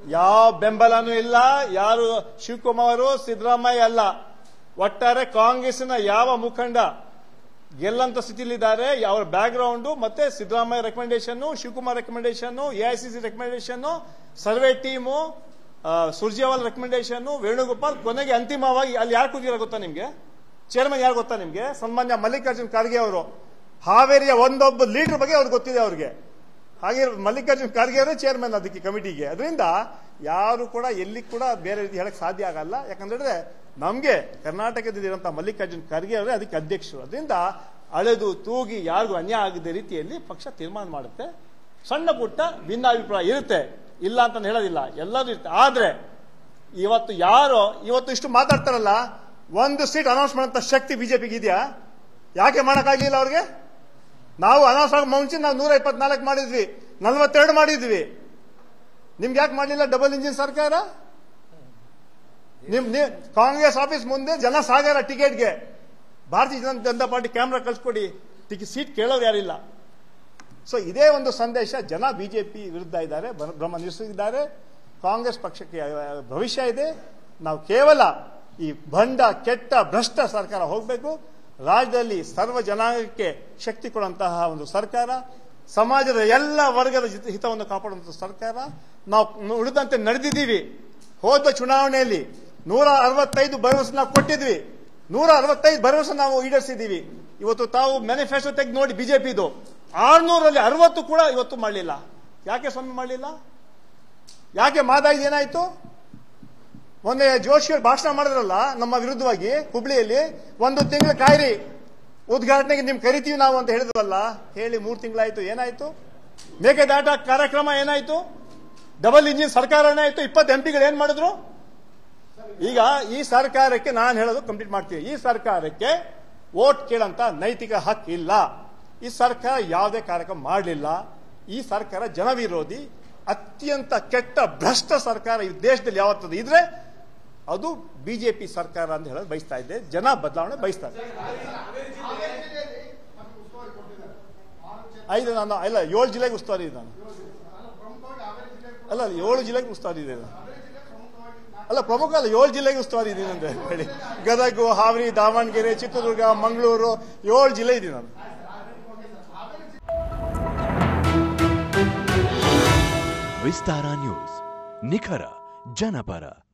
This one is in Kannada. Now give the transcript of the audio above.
ಯಾವ ಬೆಂಬಲನೂ ಇಲ್ಲ ಯಾರು ಶಿವಕುಮಾರ್ ಸಿದ್ದರಾಮಯ್ಯ ಅಲ್ಲ ಒಟ್ಟಾರೆ ಕಾಂಗ್ರೆಸ್ನ ಯಾವ ಮುಖಂಡ ಗೆಲ್ಲಂತ ಸ್ಥಿತಿಲಿದ್ದಾರೆ ಅವರ ಬ್ಯಾಕ್ ಗ್ರೌಂಡ್ ಮತ್ತೆ Siddaramaiah recommendation Shivakumar recommendation AICC recommendation survey team Surjewala recommendation Venugopal ಕೊನೆಗೆ ಅಂತಿಮವಾಗಿ ಅಲ್ಲಿ ಯಾರು ಕೂತಿರೋ ಗೊತ್ತಾ ನಿಮ್ಗೆ ಚೇರ್ಮನ್ ಯಾರು ಗೊತ್ತಾ ನಿಮ್ಗೆ ಸನ್ಮಾನ್ಯ ಮಲ್ಲಿಕಾರ್ಜುನ್ ಖರ್ಗೆ ಅವರು ಹಾವೇರಿಯ ಒಂದೊಬ್ಬ ಲೀಡರ್ ಬಗ್ಗೆ ಅವ್ರಿಗೆ ಗೊತ್ತಿದೆ ಅವ್ರಿಗೆ ಹಾಗೆ ಮಲ್ಲಿಕಾರ್ಜುನ್ ಖರ್ಗೆ ಅವರೇ ಚೇರ್ಮನ್ ಅದಕ್ಕೆ ಕಮಿಟಿಗೆ ಅದರಿಂದ ಯಾರು ಕೂಡ ಎಲ್ಲಿ ಕೂಡ ಬೇರೆ ರೀತಿ ಹೇಳಕ್ ಸಾಧ್ಯ ಆಗಲ್ಲ ಯಾಕಂದ್ರೆ ನಮ್ಗೆ ಕರ್ನಾಟಕದಲ್ಲಿರುವಂತಹ ಮಲ್ಲಿಕಾರ್ಜುನ್ ಖರ್ಗೆ ಅವರೇ ಅದಕ್ಕೆ ಅಧ್ಯಕ್ಷರು ಅದರಿಂದ ಅಳೆದು ತೂಗಿ ಯಾರಿಗೂ ಅನ್ಯಾಯ ಆಗದ ರೀತಿಯಲ್ಲಿ ಪಕ್ಷ ತೀರ್ಮಾನ ಮಾಡುತ್ತೆ ಸಣ್ಣ ಪುಟ್ಟ ಭಿನ್ನಾಭಿಪ್ರಾಯ ಇರುತ್ತೆ ಇಲ್ಲ ಅಂತ ನಾನು ಹೇಳೋದಿಲ್ಲ ಎಲ್ಲರೂ ಇರುತ್ತೆ ಆದ್ರೆ ಇವತ್ತು ಯಾರು ಇವತ್ತು ಇಷ್ಟು ಮಾತಾಡ್ತಾರಲ್ಲ ಒಂದು ಸೀಟ್ ಅನೌನ್ಸ್ ಮಾಡಂತ ಶಕ್ತಿ ಬಿಜೆಪಿಗೆ ಇದೆಯಾ ಯಾಕೆ ಮಾಡಕ್ಕಾಗಿಲ್ಲ ಅವ್ರಿಗೆ ನಾವು ಅನೌನ್ಸ್ ಆಗ ಮುಂಚೆ ನಾವು ನೂರ ಇಪ್ಪತ್ನಾಲ್ಕು ಮಾಡಿದ್ವಿ ನಲ್ವತ್ತೆರಡು ಮಾಡಿದ್ವಿ ನಿಮ್ಗೆ ಯಾಕೆ ಮಾಡಲಿಲ್ಲ ಡಬಲ್ ಇಂಜಿನ್ ಸರ್ಕಾರ ನಿಮ್ ನೀವ್- ಕಾಂಗ್ರೆಸ್ ಆಫೀಸ್ ಮುಂದೆ ಜನ ಸಾಗರ ಟಿಕೆಟ್ಗೆ ಭಾರತೀಯ ಜನತಾ ಜನತಾ ಪಾರ್ಟಿ ಕ್ಯಾಮ್ರಾ ಕಳ್ಸ್ಕೊಡಿ ಟಿಕೆಟ್ ಸೀಟ್ ಕೇಳೋರು ಯಾರಿಲ್ಲ ಸೊ ಇದೇ ಒಂದು ಸಂದೇಶ ಜನ ಬಿಜೆಪಿ ವಿರುದ್ಧ ಇದ್ದಾರೆ ಭ್ರ- ಭ್ರಮ ನಿಲ್ಲಿಸಿದ್ದಾರೆ ಕಾಂಗ್ರೆಸ್ ಪಕ್ಷಕ್ಕೆ ಆ, ಭವಿಷ್ಯ ಇದೆ ನಾವು ಕೇವಲ ಈ ಭಂಡ ಕೆಟ್ಟ ಭ್ರಷ್ಟ ಸರ್ಕಾರ ಹೋಗಬೇಕು ರಾಜ್ಯದಲ್ಲಿ ಸರ್ವ ಜನಾಂಗಕ್ಕೆ ಶಕ್ತಿ ಕೊಡುವಂತಹ ಒಂದು ಸರ್ಕಾರ ಸಮಾಜದ ಎಲ್ಲ ವರ್ಗದ ಜೊತೆ ಹಿತವನ್ನು ಕಾಪಾಡುವಂತಹ ಸರ್ಕಾರ ನಾವು ಉಳಿದಂತೆ ನಡೆದಿದ್ದೀವಿ ಹೋದ ಚುನಾವಣೆಯಲ್ಲಿ ನೂರ ಅರವತ್ತೈದು ಭರವಸೆ ನಾವು ಕೊಟ್ಟಿದ್ವಿ ನೂರ ಅರವತ್ತೈದು ಭರವಸೆ ನಾವು ಈಡೇರಿಸಿದ್ದೀವಿ ಇವತ್ತು ತಾವು ಮ್ಯಾನಿಫೆಸ್ಟೋ ತೆಗೆದು ನೋಡಿ ಬಿಜೆಪಿದು ಆರ್ನೂರಲ್ಲಿ ಅರವತ್ತು ಕೂಡ ಇವತ್ತು ಮಾಡಲಿಲ್ಲ ಯಾಕೆ ಸ್ವಾಮಿ ಮಾಡಲಿಲ್ಲ ಯಾಕೆ ಮಾದಾಯಿದು ಏನಾಯ್ತು ಮೊನ್ನೆ ಜೋಶಿಯವರು ಭಾಷಣ ಮಾಡಿದ್ರಲ್ಲ ನಮ್ಮ ವಿರುದ್ಧವಾಗಿ ಹುಬ್ಳಿಯಲ್ಲಿ ಒಂದು ತಿಂಗಳು ಕಾಯಿರಿ ಉದ್ಘಾಟನೆಗೆ ನಿಮ್ ಕರಿತೀವಿ ನಾವು ಅಂತ ಹೇಳಿದ್ರಲ್ಲ ಹೇಳಿ ಮೂರು ತಿಂಗಳಾಯ್ತು ಏನಾಯ್ತು ಮೇಕೆದಾಟ ಕಾರ್ಯಕ್ರಮ ಏನಾಯ್ತು ಡಬಲ್ ಇಂಜಿನ್ ಸರ್ಕಾರ ಏನಾಯ್ತು ಇಪ್ಪತ್ತು ಎಂಪಿಗಳು ಏನ್ ಮಾಡಿದ್ರು ಈಗ ಈ ಸರ್ಕಾರಕ್ಕೆ ನಾನು ಹೇಳೋದು ಕಂಪ್ಲೀಟ್ ಮಾಡ್ತೀನಿ ಈ ಸರ್ಕಾರಕ್ಕೆ ವೋಟ್ ಕೇಳಂತ ನೈತಿಕ ಹಕ್ಕು ಇಲ್ಲ ಈ ಸರ್ಕಾರ ಯಾವುದೇ ಕಾರ್ಯಕ್ರಮ ಮಾಡಲಿಲ್ಲ ಈ ಸರ್ಕಾರ ಜನವಿರೋಧಿ ಅತ್ಯಂತ ಕೆಟ್ಟ ಭ್ರಷ್ಟ ಸರ್ಕಾರ ಈ ದೇಶದಲ್ಲಿ ಯಾವತ್ತದು ಇದ್ರೆ ಅದು ಬಿಜೆಪಿ ಸರ್ಕಾರ ಅಂತ ಹೇಳೋದು ಬಯಸ್ತಾ ಇದೆ ಜನ ಬದಲಾವಣೆ ಬಯಸ್ತಾರೆ ಐದು ನಾನು ಇಲ್ಲ ಏಳು ಜಿಲ್ಲೆಗೆ ಉಸ್ತುವಾರಿ ಇದೆ ನಾನು ಅಲ್ಲ ಏಳು ಜಿಲ್ಲೆಗೆ ಉಸ್ತುವಾರಿ ಇದೆ ನಾನು. ಅಲ್ಲ ಪ್ರಮುಖ ಅಲ್ಲ ಏಳು ಜಿಲ್ಲೆಗೆ ಉಸ್ತುವಾರಿ ಇದೀನಿ ಅಂತ ಹೇಳಿ ಗದಗ ಹಾವೇರಿ ದಾವಣಗೆರೆ ಚಿತ್ರದುರ್ಗ ಮಂಗಳೂರು ಏಳು ಜಿಲ್ಲೆ ಇದೀನಿ ನಾನು ವಿಸ್ತಾರ ನ್ಯೂಸ್ ನಿಖರ ಜನಪರ